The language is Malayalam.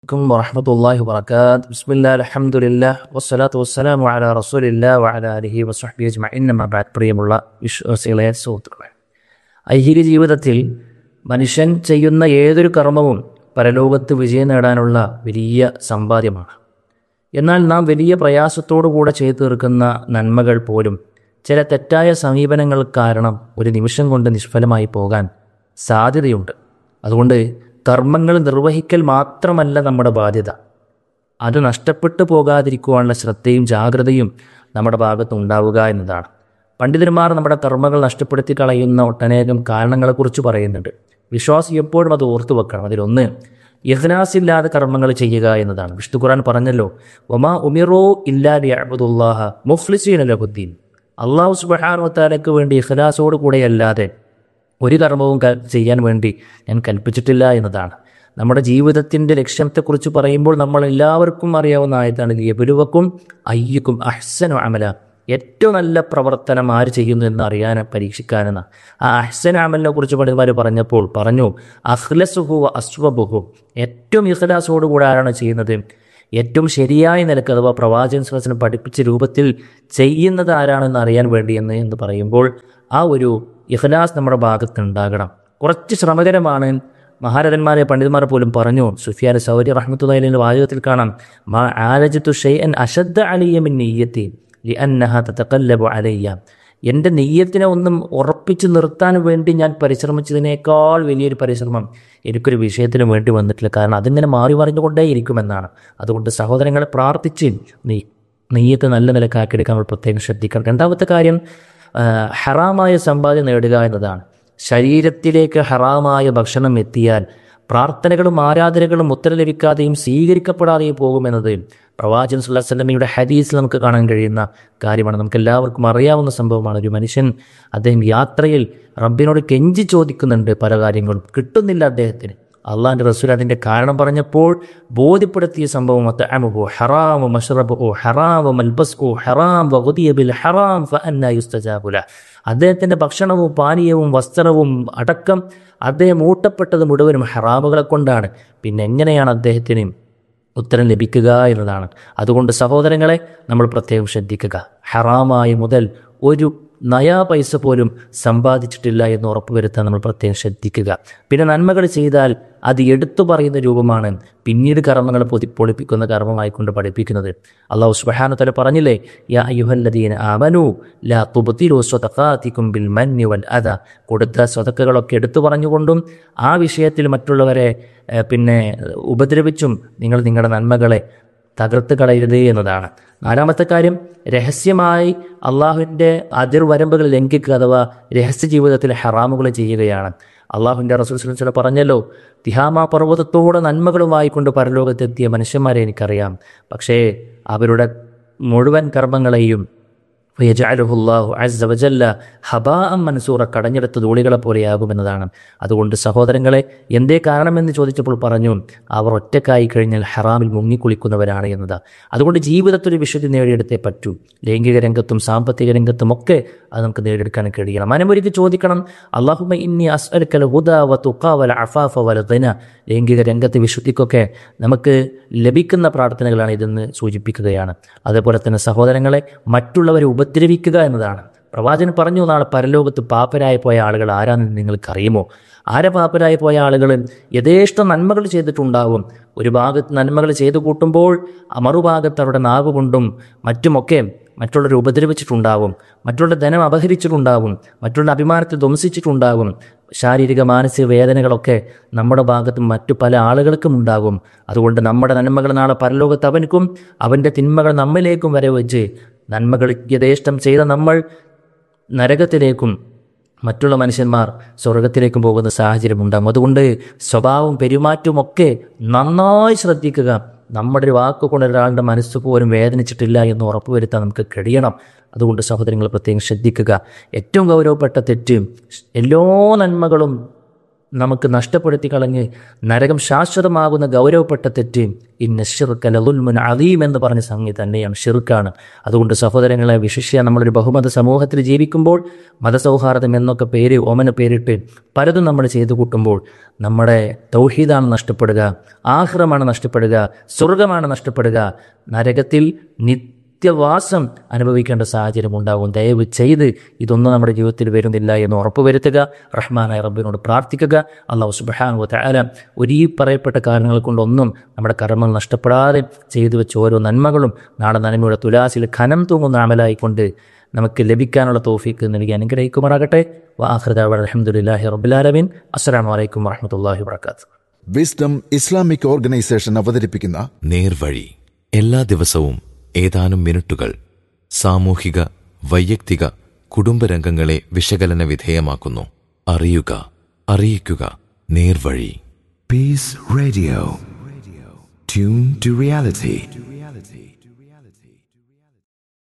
عليكم ورحمة الله وبركاته بسم الله الحمد لله والصلاة والسلام على رسول الله وعلى آله وصحبه أجمعين ما بعد പ്രിയമുള്ള വിശ്വാസികളെ സുഹൃത്തുക്കളെ ഐഹിക ജീവിതത്തിൽ മനുഷ്യൻ ചെയ്യുന്ന ഏതൊരു കർമ്മവും പരലോകത്ത് വിജയം നേടാനുള്ള വലിയ സമ്പാദ്യമാണ് എന്നാൽ നാം വലിയ പ്രയാസത്തോടു കൂടെ ചെയ്തു തീർക്കുന്ന നന്മകൾ പോലും ചില തെറ്റായ സമീപനങ്ങൾ കാരണം ഒരു നിമിഷം കൊണ്ട് നിഷ്ഫലമായി പോകാൻ സാധ്യതയുണ്ട് അതുകൊണ്ട് കർമ്മങ്ങൾ നിർവഹിക്കൽ മാത്രമല്ല നമ്മുടെ ബാധ്യത അത് നഷ്ടപ്പെട്ടു പോകാതിരിക്കുവാനുള്ള ശ്രദ്ധയും ജാഗ്രതയും നമ്മുടെ ഭാഗത്ത് ഉണ്ടാവുക എന്നതാണ് പണ്ഡിതന്മാർ നമ്മുടെ കർമ്മങ്ങൾ നഷ്ടപ്പെടുത്തി കളയുന്ന ഒട്ടനേകം കാരണങ്ങളെക്കുറിച്ച് പറയുന്നുണ്ട് വിശ്വാസി എപ്പോഴും അത് ഓർത്തു വെക്കണം അതിലൊന്ന് ഇഹ്നാസില്ലാതെ കർമ്മങ്ങൾ ചെയ്യുക എന്നതാണ് വിഷ്ണു ഖുറാൻ പറഞ്ഞല്ലോ ഒമാ ഉമിറോ ഇല്ലാലി അബുദുല്ലാഹ മുഫ്ലിസീൻ അലബുദ്ദീൻ അള്ളാഹു സുബഹാനുവത്താലയ്ക്ക് വേണ്ടി ഇഖ്ലാസോട് കൂടെയല്ലാതെ ഒരു കർമ്മവും ക- ചെയ്യാൻ വേണ്ടി ഞാൻ കൽപ്പിച്ചിട്ടില്ല എന്നതാണ് നമ്മുടെ ജീവിതത്തിൻ്റെ ലക്ഷ്യത്തെക്കുറിച്ച് പറയുമ്പോൾ നമ്മൾ എല്ലാവർക്കും അറിയാവുന്ന ആയതാണ് എബുരുവക്കും അയ്യക്കും അഹ്സനു അമല ഏറ്റവും നല്ല പ്രവർത്തനം ആര് ചെയ്യുന്നു എന്ന് അറിയാൻ പരീക്ഷിക്കാനെന്ന ആ അഹ്സൻ അമലിനെ കുറിച്ച് പണ്ഡിതന്മാർ പറഞ്ഞപ്പോൾ പറഞ്ഞു അഹ്ലസുഹു അസ്വബുഹു ഏറ്റവും ഇഖ്ലാസോടുകൂടെ ആരാണ് ചെയ്യുന്നത് ഏറ്റവും ശരിയായ നിലക്ക് അഥവാ പ്രവാചകൻ സ്വലസിനെ പഠിപ്പിച്ച രൂപത്തിൽ ചെയ്യുന്നത് ആരാണെന്ന് അറിയാൻ വേണ്ടി എന്ന് എന്ന് പറയുമ്പോൾ ആ ഒരു ഇഖ്ലാസ് നമ്മുടെ ഭാഗത്ത് ഉണ്ടാകണം കുറച്ച് ശ്രമകരമാണ് മഹാരഥന്മാരെ പണ്ഡിതന്മാർ പോലും പറഞ്ഞു സുഫിയാൻ സൗരി റഹ്മത്തുള്ളതിൻ്റെ വാചകത്തിൽ കാണാം മാ ആലജത്തു ഷെയ്അൻ അശദ്ദ അലിയമിൻ നെയ്യത്തി ലി അന്നഹ തതഖല്ലബു അലയ്യ എൻ്റെ നെയ്യത്തിനെ ഒന്നും ഉറപ്പിച്ച് നിർത്താൻ വേണ്ടി ഞാൻ പരിശ്രമിച്ചതിനേക്കാൾ വലിയൊരു പരിശ്രമം എനിക്കൊരു വിഷയത്തിന് വേണ്ടി വന്നിട്ടില്ല കാരണം അതിങ്ങനെ മാറി മറിഞ്ഞുകൊണ്ടേ ഇരിക്കുമെന്നാണ് അതുകൊണ്ട് സഹോദരങ്ങളെ പ്രാർത്ഥിച്ച് നീ നെയ്യത്ത് നല്ല നിലക്കാക്കിയെടുക്കാൻ നമ്മൾ പ്രത്യേകം ശ്രദ്ധിക്കണം രണ്ടാമത്തെ കാര്യം ആ, ഹറാമായ സമ്പാദ്യം നേടുക എന്നതാണ് ശരീരത്തിലേക്ക് ഹറാമായ ഭക്ഷണം എത്തിയാൽ പ്രാർത്ഥനകളും ആരാധനകളും ഉത്തരം ലഭിക്കാതെയും സ്വീകരിക്കപ്പെടാതെയും പോകുമെന്നത് പ്രവാചകൻ സുല്ലാ വല്ലമയുടെ ഹദീസിൽ നമുക്ക് കാണാൻ കഴിയുന്ന കാര്യമാണ് നമുക്ക് എല്ലാവർക്കും അറിയാവുന്ന സംഭവമാണ് ഒരു മനുഷ്യൻ അദ്ദേഹം യാത്രയിൽ റബ്ബിനോട് കെഞ്ചി ചോദിക്കുന്നുണ്ട് പല കാര്യങ്ങളും കിട്ടുന്നില്ല അദ്ദേഹത്തിന് അള്ളാഹിൻ്റെ റസൂൽ അതിൻ്റെ കാരണം പറഞ്ഞപ്പോൾ ബോധ്യപ്പെടുത്തിയ സംഭവം അത്തഅമുഹു ഹറാമു മഷ്റബുഹു ഹറാമു മൽബസ്ഹു ഹറാം വഗുദിയ ബിൽ ഹറാം ഫഅന്നാ യുസ്തജാബു ലഹ് അദ്ദേഹത്തിൻ്റെ ഭക്ഷണവും പാനീയവും വസ്ത്രവും അടക്കം അദ്ദേഹം ഊട്ടപ്പെട്ടത് മുഴുവനും ഹറാമുകളെ കൊണ്ടാണ് പിന്നെ എങ്ങനെയാണ് അദ്ദേഹത്തിന് ഉത്തരം ലഭിക്കുക എന്നതാണ് അതുകൊണ്ട് സഹോദരങ്ങളെ നമ്മൾ പ്രത്യേകം ശ്രദ്ധിക്കുക ഹറാമായ മുതൽ ഒരു നയാ പൈസ പോലും സമ്പാദിച്ചിട്ടില്ല എന്ന് ഉറപ്പുവരുത്താൻ നമ്മൾ പ്രത്യേകം ശ്രദ്ധിക്കുക പിന്നെ നന്മകൾ ചെയ്താൽ അത് എടുത്തു പറയുന്ന രൂപമാണ് പിന്നീട് കർമ്മങ്ങളെ പൊതി പൊളിപ്പിക്കുന്ന കർമ്മമായിക്കൊണ്ട് പഠിപ്പിക്കുന്നത് അള്ളാഹു സുബ്ഹാനഹു തആല പറഞ്ഞില്ലേ യാ അയ്യുഹല്ലദീന ആമനു ലാ തുബ്തിലു സ്വതഖാതികും ബിൽ മന്നി വൽ അദ കൊടുത്ത സ്വതക്കകളൊക്കെ എടുത്തു പറഞ്ഞുകൊണ്ടും ആ വിഷയത്തിൽ മറ്റുള്ളവരെ ഏഹ്, പിന്നെ ഉപദ്രവിച്ചും നിങ്ങൾ നിങ്ങളുടെ നന്മകളെ തകർത്ത് കളയരുത് എന്നതാണ് നാലാമത്തെ കാര്യം രഹസ്യമായി അള്ളാഹുവിൻ്റെ അതിർവരമ്പുകൾ ലംഘിക്കുക അഥവാ രഹസ്യ ജീവിതത്തിൽ ഹറാമുകൾ ചെയ്യുകയാണ് അള്ളാഹുവിൻ്റെ റസൂൽ സ്വല്ലല്ലാഹു അലൈഹി വസല്ലം പറഞ്ഞല്ലോ തിഹാമ പർവ്വതത്തോടെ നന്മകളുമായി കൊണ്ട് പരലോകത്തെത്തിയ മനുഷ്യന്മാരെ എനിക്കറിയാം പക്ഷേ അവരുടെ മുഴുവൻ കർമ്മങ്ങളെയും ഫയജഅലുഹുല്ലാഹു അസ്സ വജല്ല ഹബാഅം മൻസൂറ കടഞ്ഞെടുത്ത ധൂളികളെ പോലെയാകുമെന്നതാണ് അതുകൊണ്ട് സഹോദരങ്ങളെ എന്തേ കാരണമെന്ന് ചോദിച്ചപ്പോൾ പറഞ്ഞു അവർ ഒറ്റക്കായി കഴിഞ്ഞാൽ ഹറാമിൽ മുങ്ങിക്കുളിക്കുന്നവരാണ് എന്നത് അതുകൊണ്ട് ജീവിതത്തിൽ ഒരു വിശുദ്ധി നേടിയെടുത്തേ പറ്റൂ ലൈംഗിക രംഗത്തും സാമ്പത്തിക രംഗത്തും ഒക്കെ അത് നമുക്ക് നേടിയെടുക്കാൻ കഴിയണം മനമൊരുക്കി ചോദിക്കണം അള്ളാഹുമ ഇന്നി അസ്അൽക്കൽ ഹുദ വ തുഖ വൽ അഫാഫ വൽ ഗിന ലൈംഗിക രംഗത്ത് വിശുദ്ധിക്കൊക്കെ നമുക്ക് ലഭിക്കുന്ന പ്രാർത്ഥനകളാണ് ഇതെന്ന് സൂചിപ്പിക്കുകയാണ് അതുപോലെ തന്നെ സഹോദരങ്ങളെ മറ്റുള്ളവരെ ഉപദ്രവിക്കുക എന്നതാണ് പ്രവാചകൻ പറഞ്ഞു നാളെ പരലോകത്ത് പാപ്പരായി പോയ ആളുകൾ ആരാണെന്ന് നിങ്ങൾക്കറിയുമോ ആരെ പാപ്പരായി പോയ ആളുകൾ യഥേഷ്ടം നന്മകൾ ചെയ്തിട്ടുണ്ടാവും ഒരു ഭാഗത്ത് നന്മകൾ ചെയ്തു കൂട്ടുമ്പോൾ ആ മറുഭാഗത്ത് അവരുടെ നാവ് കൊണ്ടും മറ്റുമൊക്കെ മറ്റുള്ളവരെ ഉപദ്രവിച്ചിട്ടുണ്ടാവും മറ്റുള്ള ധനം അപഹരിച്ചിട്ടുണ്ടാവും മറ്റുള്ള അഭിമാനത്തെ ധ്വംസിച്ചിട്ടുണ്ടാകും ശാരീരിക മാനസിക വേദനകളൊക്കെ നമ്മുടെ ഭാഗത്തും മറ്റു പല ആളുകൾക്കും ഉണ്ടാകും അതുകൊണ്ട് നമ്മുടെ നന്മകൾ നാളെ പരലോകത്ത് അവനക്കും അവൻ്റെ തിന്മകൾ നമ്മിലേക്കും വരെ വെച്ച് നന്മകൾ യഥേഷ്ടം ചെയ്ത നമ്മൾ നരകത്തിലേക്കും മറ്റുള്ള മനുഷ്യന്മാർ സ്വർഗത്തിലേക്കും പോകുന്ന സാഹചര്യം ഉണ്ടാകും അതുകൊണ്ട് സ്വഭാവവും പെരുമാറ്റവും ഒക്കെ നന്നായി ശ്രദ്ധിക്കുക നമ്മുടെ ഒരു വാക്കുകൊണ്ട് ഒരാളുടെ മനസ്സ് പോലും വേദനിച്ചിട്ടില്ല എന്ന് ഉറപ്പുവരുത്താൻ നമുക്ക് കഴിയണം അതുകൊണ്ട് സഹോദരങ്ങൾ പ്രത്യേകം ശ്രദ്ധിക്കുക ഏറ്റവും ഗൗരവപ്പെട്ട തെറ്റ് എല്ലാ നന്മകളും നമുക്ക് നഷ്ടപ്പെടുത്തി കളഞ്ഞ് നരകം ശാശ്വതമാകുന്ന ഗൗരവപ്പെട്ട തെറ്റ് ഇന്ന ഷിർക്കലുൽമുൻ അലീം എന്ന് പറഞ്ഞ സംഗതി തന്നെയാണ് ഷിർക്കാണ് അതുകൊണ്ട് സഹോദരങ്ങളെ വിശിഷ്യ നമ്മളൊരു ബഹുമത സമൂഹത്തിൽ ജീവിക്കുമ്പോൾ മതസൗഹാർദ്ദം എന്നൊക്കെ പേര് ഓമന പേരിട്ട് പലതും നമ്മൾ ചെയ്തു കൂട്ടുമ്പോൾ നമ്മുടെ തൗഹീദാണ് നഷ്ടപ്പെടുക ആഹ്റമാണ് നഷ്ടപ്പെടുക സ്വർഗമാണ് നഷ്ടപ്പെടുക നരകത്തിൽ നിത്യവാസം അനുഭവിക്കേണ്ട സാഹചര്യം ഉണ്ടാകും ദയവ് ചെയ്ത് ഇതൊന്നും നമ്മുടെ ജീവിതത്തിൽ വരുന്നില്ല എന്ന് ഉറപ്പുവരുത്തുക റഹ്മാനായ റബ്ബിനോട് പ്രാർത്ഥിക്കുക അള്ളാഹു സുബഹാനു തആല ഒരു ഈ പറയപ്പെട്ട കാരണങ്ങൾ കൊണ്ടൊന്നും നമ്മുടെ കർമ്മങ്ങൾ നഷ്ടപ്പെടാതെ ചെയ്തു വെച്ച ഓരോ നന്മകളും നാളെ നന്മയുടെ തുലാസിൽ ഖനം തൂങ്ങുന്ന അമലായിക്കൊണ്ട് നമുക്ക് ലഭിക്കാനുള്ള തോഫീക്ക് നൽകി അനുഗ്രഹിക്കുമാറാകട്ടെ വാഹൃദ അലഹമുല്ലാഹി റബ്ബുലാലമീൻ അസ്സലാമു അലൈക്കും വറഹമത്തല്ലാഹി വാത്തു വിസ്ഡം ഇസ്ലാമിക് ഓർഗനൈസേഷൻ അവതരിപ്പിക്കുന്ന നേർവഴി എല്ലാ ദിവസവും ഏതാനും മിനിറ്റുകൾ സാമൂഹിക വൈയക്തിക കുടുംബരംഗങ്ങളെ വിശകലന വിധേയമാക്കുന്നു അറിയുക അറിയിക്കുക നേർവഴി Peace Radio. Tune to reality.